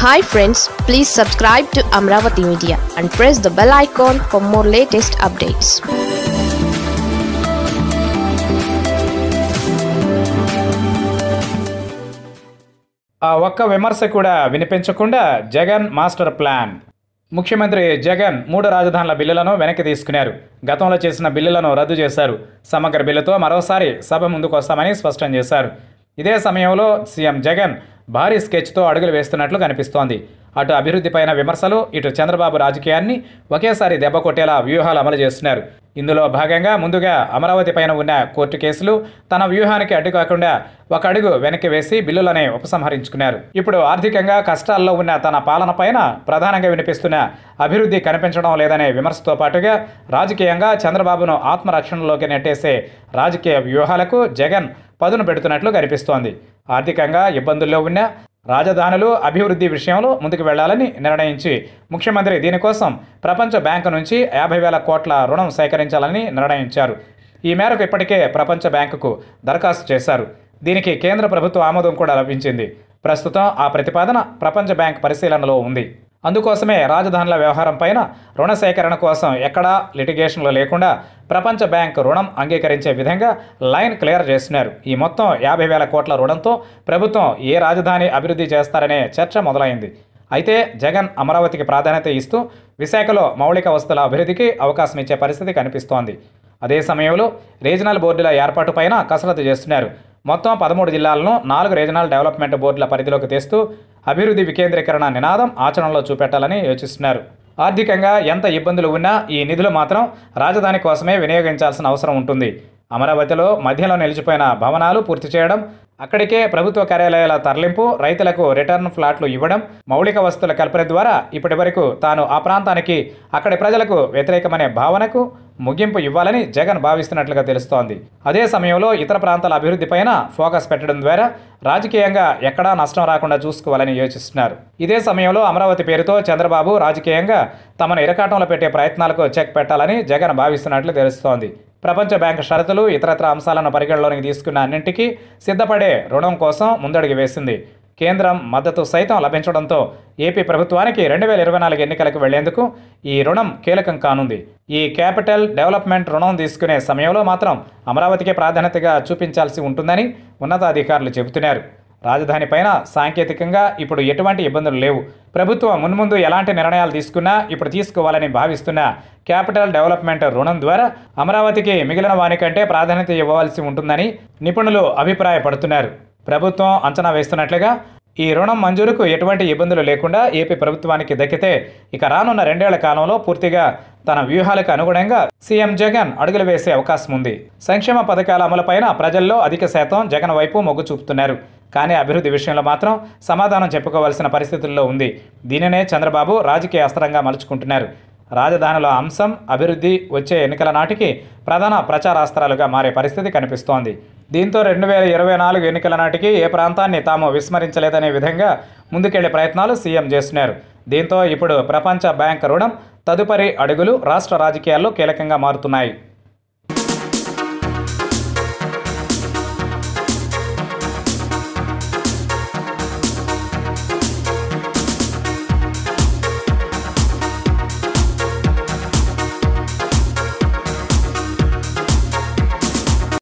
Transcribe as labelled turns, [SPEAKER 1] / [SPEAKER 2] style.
[SPEAKER 1] hi friends please subscribe to Amaravati media and press the bell icon for more latest updates
[SPEAKER 2] ఆ ఒక్క విమర్శ కూడా వినిపించకుండా Jagan master plan ముఖ్యమంత్రి జగన్ మూడు రాజధానుల బిల్లులను వెనక్కి తీసుకున్నారు గతంలో చేసిన బిల్లులను రద్దు చేశారు సమగ్ర బిల్లుతో మరోసారి సభ ముందుకు వస్తామని స్పష్టం చేశారు ఇదే సమయంలో సీఎం జగన్ భారీ స్కెచ్తో అడుగులు వేస్తున్నట్లు కనిపిస్తోంది అటు అభివృద్ధిపైన విమర్శలు ఇటు చంద్రబాబు రాజకీయాన్ని ఒకేసారి దెబ్బ కొట్టేలా వ్యూహాలు అమలు చేస్తున్నారు ఇందులో భాగంగా ముందుగా అమరావతి పైన ఉన్న కోర్టు కేసులు తన వ్యూహానికి అడ్డు కాకుండా ఒక అడుగు వెనక్కి వేసి బిల్లులనే ఉపసంహరించుకున్నారు ఇప్పుడు ఆర్థికంగా కష్టాల్లో ఉన్న తన పాలన పైన ప్రధానంగా వినిపిస్తున్న అభివృద్ధి కనిపించడం లేదనే విమర్శతో పాటుగా రాజకీయంగా చంద్రబాబును ఆత్మరక్షణలోకి నెట్టేసే రాజకీయ వ్యూహాలకు జగన్ పదును పెడుతున్నట్లు కనిపిస్తోంది ఆర్థికంగా ఇబ్బందుల్లో ఉన్న రాజధానులు అభివృద్ధి విషయంలో ముందుకు వెళ్లాలని నిర్ణయించి ముఖ్యమంత్రి దీనికోసం ప్రపంచ బ్యాంకు నుంచి యాభై వేల కోట్ల రుణం సేకరించాలని నిర్ణయించారు ఈ మేరకు ఇప్పటికే ప్రపంచ బ్యాంకుకు దరఖాస్తు చేశారు దీనికి కేంద్ర ప్రభుత్వ ఆమోదం కూడా లభించింది ప్రస్తుతం ఆ ప్రతిపాదన ప్రపంచ బ్యాంక్ పరిశీలనలో ఉంది అందుకోసమే రాజధానుల వ్యవహారం పైన రుణ సేకరణ కోసం ఎక్కడా లిటిగేషన్లు లేకుండా ప్రపంచ బ్యాంక్ రుణం అంగీకరించే విధంగా లైన్ క్లియర్ చేస్తున్నారు ఈ మొత్తం యాభై వేల కోట్ల రుణంతో ప్రభుత్వం ఏ రాజధాని అభివృద్ధి చేస్తారనే చర్చ మొదలైంది అయితే జగన్ అమరావతికి ప్రాధాన్యత ఇస్తూ విశాఖలో మౌలిక వస్తువుల అభివృద్ధికి అవకాశం ఇచ్చే పరిస్థితి కనిపిస్తోంది అదే సమయంలో రీజనల్ బోర్డుల ఏర్పాటు పైన కసరత్తు చేస్తున్నారు మొత్తం పదమూడు జిల్లాలను నాలుగు రీజనల్ డెవలప్మెంట్ బోర్డుల పరిధిలోకి తెస్తూ అభివృద్ధి వికేంద్రీకరణ నినాదం ఆచరణలో చూపెట్టాలని యోచిస్తున్నారు ఆర్థికంగా ఎంత ఇబ్బందులు ఉన్నా ఈ నిధులు మాత్రం రాజధాని కోసమే వినియోగించాల్సిన అవసరం ఉంటుంది అమరావతిలో మధ్యలో నిలిచిపోయిన భవనాలు పూర్తి చేయడం అక్కడికే ప్రభుత్వ కార్యాలయాల తరలింపు రైతులకు రిటర్న్ ఫ్లాట్లు ఇవ్వడం మౌలిక వస్తువుల కల్పన ద్వారా ఇప్పటి వరకు తాను ఆ ప్రాంతానికి అక్కడి ప్రజలకు వ్యతిరేకమనే భావనకు ముగింపు ఇవ్వాలని జగన్ భావిస్తున్నట్లుగా తెలుస్తోంది అదే సమయంలో ఇతర ప్రాంతాల అభివృద్ధిపైన ఫోకస్ పెట్టడం ద్వారా రాజకీయంగా ఎక్కడా నష్టం రాకుండా చూసుకోవాలని యోచిస్తున్నారు ఇదే సమయంలో అమరావతి పేరుతో చంద్రబాబు రాజకీయంగా తమను ఇరకాటంలో పెట్టే ప్రయత్నాలకు చెక్ పెట్టాలని జగన్ భావిస్తున్నట్లు తెలుస్తోంది ప్రపంచ బ్యాంకు షరతులు ఇతరత్ర అంశాలను పరిగణలోకి తీసుకున్న అన్నింటికీ సిద్ధపడే రుణం కోసం ముందడుగు వేసింది కేంద్రం మద్దతు సైతం లభించడంతో ఏపీ ప్రభుత్వానికి రెండు వేల ఇరవై నాలుగు ఎన్నికలకు వెళ్లేందుకు ఈ రుణం కీలకం కానుంది ఈ క్యాపిటల్ డెవలప్మెంట్ రుణం తీసుకునే సమయంలో మాత్రం అమరావతికే ప్రాధాన్యతగా చూపించాల్సి ఉంటుందని ఉన్నతాధికారులు చెబుతున్నారు రాజధాని పైన సాంకేతికంగా ఇప్పుడు ఎటువంటి ఇబ్బందులు లేవు ప్రభుత్వం మున్ముందు ఎలాంటి నిర్ణయాలు తీసుకున్నా ఇప్పుడు తీసుకోవాలని భావిస్తున్న క్యాపిటల్ డెవలప్మెంట్ రుణం ద్వారా అమరావతికి మిగిలిన వానికంటే ప్రాధాన్యత ఇవ్వవలసి ఉంటుందని నిపుణులు అభిప్రాయపడుతున్నారు ప్రభుత్వం అంచనా వేస్తున్నట్లుగా ఈ రుణం మంజూరుకు ఎటువంటి ఇబ్బందులు లేకుండా ఏపీ ప్రభుత్వానికి దక్కితే ఇక రానున్న రెండేళ్ల కాలంలో పూర్తిగా తన వ్యూహాలకు అనుగుణంగా సీఎం జగన్ అడుగులు వేసే అవకాశం ఉంది సంక్షేమ పథకాల అమలుపైన ప్రజల్లో అధిక శాతం జగన్ వైపు మొగ్గు చూపుతున్నారు కానీ అభివృద్ధి విషయంలో మాత్రం సమాధానం చెప్పుకోవాల్సిన పరిస్థితుల్లో ఉంది దీనినే చంద్రబాబు రాజకీయ అస్త్రంగా మలుచుకుంటున్నారు రాజధానుల అంశం అభివృద్ధి వచ్చే ఎన్నికల నాటికి ప్రధాన ప్రచారాస్త్రాలుగా మారే పరిస్థితి కనిపిస్తోంది దీంతో రెండు వేల ఇరవై నాలుగు ఎన్నికల నాటికి ఏ ప్రాంతాన్ని తాము విస్మరించలేదనే విధంగా ముందుకెళ్లే ప్రయత్నాలు సీఎం చేస్తున్నారు దీంతో ఇప్పుడు ప్రపంచ బ్యాంక్ రుణం తదుపరి అడుగులు రాష్ట్ర రాజకీయాల్లో కీలకంగా మారుతున్నాయి